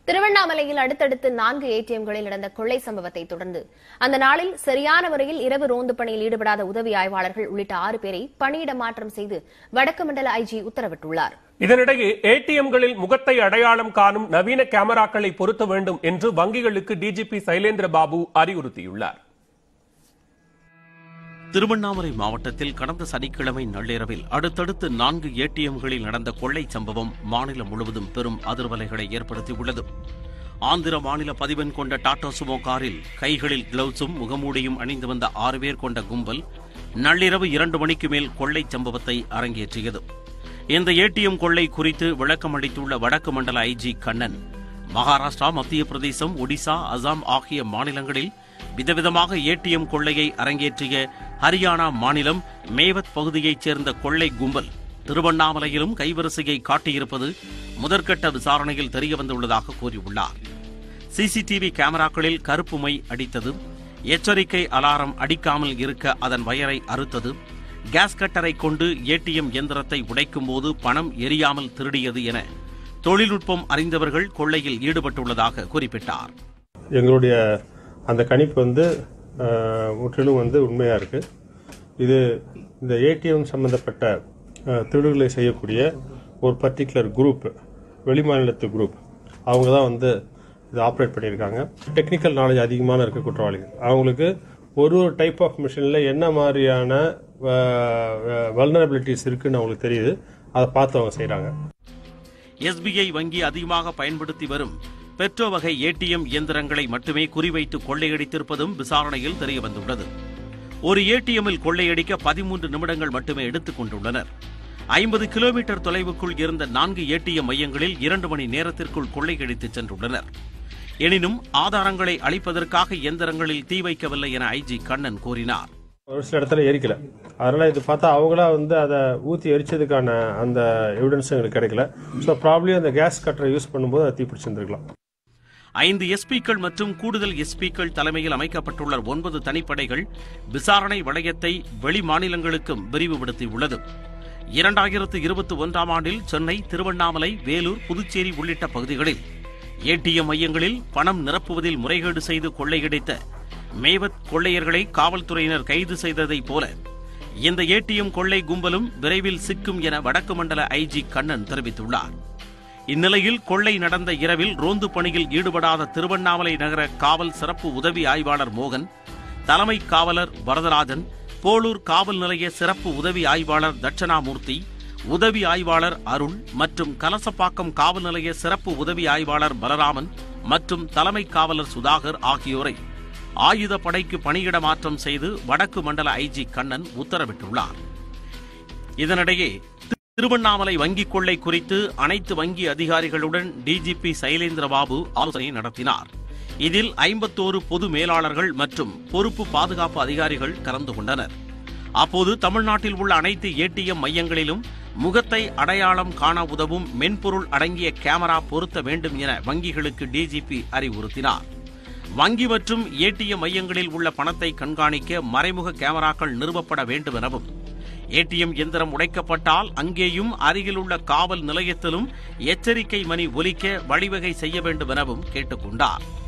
திருவண்ணாமலையில் அடுத்தடுத்து நான்கு ஏடிஎம்களில் நடந்த கொள்ளை சம்பவத்தை தொடர்ந்து அந்த நாளில் சரியான முறையில் இரவு ரோந்து பணியில் ஈடுபடாத உதவி ஆய்வாளர்கள் உள்ளிட்ட ஆறு பேரை பணியிட மாற்றம் செய்து வடக்கு மண்டல ஐஜி உத்தரவிட்டுள்ளார் இதனிடையே ஏடிஎம்களில் முகத்தை அடையாளம் காணும் நவீன கேமராக்களை பொருத்த வேண்டும் என்று வங்கிகளுக்கு டிஜிபி சைலேந்திர பாபு அறிவுறுத்தியுள்ளார் திருவண்ணாமலை மாவட்டத்தில் கடந்த சனிக்கிழமை நள்ளிரவில் அடுத்தடுத்து நான்கு ஏடிஎம்களில் நடந்த கொள்ளை சம்பவம் மாநிலம் முழுவதும் பெரும் அதிர்வலைகளை ஏற்படுத்தியுள்ளது ஆந்திர மாநில பதிவெண் கொண்ட டாடா சுமோ காரில் கைகளில் கிளவுஸும் முகமூடியும் அணிந்து வந்த ஆறு பேர் கொண்ட கும்பல் நள்ளிரவு இரண்டு மணிக்கு மேல் கொள்ளை சம்பவத்தை அரங்கேற்றியது இந்த ஏடிஎம் கொள்ளை குறித்து விளக்கம் அளித்துள்ள வடக்கு மண்டல ஐஜி கண்ணன் மகாராஷ்டிரா மத்திய பிரதேசம் ஒடிசா அசாம் ஆகிய மாநிலங்களில் விதவிதமாக ஏடிஎம் கொள்ளையை அரங்கேற்றிய ஹரியானா மாநிலம் மேவத் பகுதியைச் சேர்ந்த கொள்ளை கும்பல் திருவண்ணாமலையிலும் கைவரிசையை காட்டியிருப்பது முதற்கட்ட விசாரணையில் தெரியவந்துள்ளதாக கூறியுள்ளார் சிசிடிவி கேமராக்களில் கருப்பு மை அடித்தது எச்சரிக்கை அலாரம் அடிக்காமல் இருக்க அதன் வயரை அறுத்தது கேஸ் கட்டரை கொண்டு ஏடிஎம் இயந்திரத்தை உடைக்கும் போது பணம் எரியாமல் திருடியது என தொழில்நுட்பம் அறிந்தவர்கள் கொள்ளையில் ஈடுபட்டுள்ளதாக குறிப்பிட்டார் எங்களுடைய அந்த கணிப்பு வந்து அஹ், முற்றிலும் வந்து உண்மையாக இருக்குது இது இந்த ஏடிஎம் சம்மந்தப்பட்ட அஹ், திருடுகளை செய்யக்கூடிய ஒரு பர்டிகுலர் குரூப் வெளிமாநிலத்து குரூப் அவங்க தான் வந்து இது ஆப்ரேட் பண்ணியிருக்காங்க டெக்னிக்கல் நாலேஜ் அதிகமான இருக்க குற்றவாளிகள் அவங்களுக்கு ஒரு ஒரு டைப் ஆஃப் மிஷினில் என்ன மாதிரியான வல்னரபிலிட்டிஸ் இருக்குன்னு அவங்களுக்கு தெரியுது அதை பார்த்து அவங்க செய்கிறாங்க எஸ்பிஐ வங்கி அதிகமாக பயன்படுத்தி வரும் பெட்ரோ வகை ஏடிஎம் இயந்திரங்களை மட்டுமே குறிவைத்து கொள்ளையடித்திருப்பதும் விசாரணையில் தெரியவந்துள்ளது ஒரு ஏடிஎம்மில் கொள்ளையடிக்க பதிமூன்று நிமிடங்கள் மட்டுமே எடுத்துக் கொண்டுள்ளனர் ஐம்பது கிலோமீட்டர் தொலைவுக்குள் இருந்த நான்கு ஏடிஎம் மையங்களில் இரண்டு மணி நேரத்திற்குள் கொள்ளையடித்து சென்றுள்ளனர் எனினும் ஆதாரங்களை அளிப்பதற்காக இயந்திரங்களில் தீ வைக்கவில்லை என ஐஜி கண்ணன் கூறினார் ஒரு சில இடத்துல எரிக்கல அதனால இது பார்த்தா அவங்களா வந்து அதை ஊற்றி எரிச்சதுக்கான அந்த எவிடன்ஸ் எங்களுக்கு கிடைக்கல ஸோ ப்ராப்ளி அந்த கேஸ் கட்டரை யூஸ் பண்ணும்போது அது தீப்பிடிச்சிருந்துருக்கலாம் ஐந்து எஸ்பிக்கள் மற்றும் கூடுதல் எஸ்பிக்கள் தலைமையில் அமைக்கப்பட்டுள்ள ஒன்பது தனிப்படைகள் விசாரணை வளையத்தை வெளி மாநிலங்களுக்கும் விரிவுபடுத்தியுள்ளது இரண்டாயிரத்து இருபத்தி ஒன்றாம் ஆண்டில் சென்னை திருவண்ணாமலை வேலூர் புதுச்சேரி உள்ளிட்ட பகுதிகளில் ஏடிஎம் மையங்களில் பணம் நிரப்புவதில் முறைகேடு செய்து கொள்ளையடித்த மேவத் கொள்ளையர்களை காவல்துறையினர் கைது செய்ததைப் போல இந்த ஏடிஎம் கொள்ளை கும்பலும் விரைவில் சிக்கும் என வடக்கு மண்டல ஐஜி கண்ணன் தெரிவித்துள்ளார் இந்நிலையில் கொள்ளை நடந்த இரவில் ரோந்து பணியில் ஈடுபடாத திருவண்ணாமலை நகர காவல் சிறப்பு உதவி ஆய்வாளர் மோகன் தலைமை காவலர் வரதராஜன் போலூர் காவல் நிலைய சிறப்பு உதவி ஆய்வாளர் தட்சணாமூர்த்தி உதவி ஆய்வாளர் அருள் மற்றும் கலசப்பாக்கம் காவல் நிலைய சிறப்பு உதவி ஆய்வாளர் பலராமன் மற்றும் தலைமை காவலர் சுதாகர் ஆகியோரை ஆயுத படைக்கு பணியிட மாற்றம் செய்து வடக்கு மண்டல ஐஜி கண்ணன் உத்தரவிட்டுள்ளார் இதனிடையே திருவண்ணாமலை வங்கிக் கொள்ளை குறித்து அனைத்து வங்கி அதிகாரிகளுடன் டிஜிபி சைலேந்திர பாபு ஆலோசனை நடத்தினார் இதில் ஐம்பத்தோரு பொது மேலாளர்கள் மற்றும் பொறுப்பு பாதுகாப்பு அதிகாரிகள் கலந்து கொண்டனர் அப்போது தமிழ்நாட்டில் உள்ள அனைத்து ஏடிஎம் மையங்களிலும் முகத்தை அடையாளம் காண உதவும் மென்பொருள் அடங்கிய கேமரா பொருத்த வேண்டும் என வங்கிகளுக்கு டிஜிபி அறிவுறுத்தினார் வங்கி மற்றும் ஏடிஎம் மையங்களில் உள்ள பணத்தை கண்காணிக்க மறைமுக கேமராக்கள் நிறுவப்பட வேண்டும் எனவும் ஏடிஎம் எந்திரம் உடைக்கப்பட்டால் அங்கேயும் அருகிலுள்ள காவல் நிலையத்திலும் எச்சரிக்கை மணி ஒலிக்க வழிவகை செய்ய வேண்டும் எனவும் கேட்டுக்கொண்டார்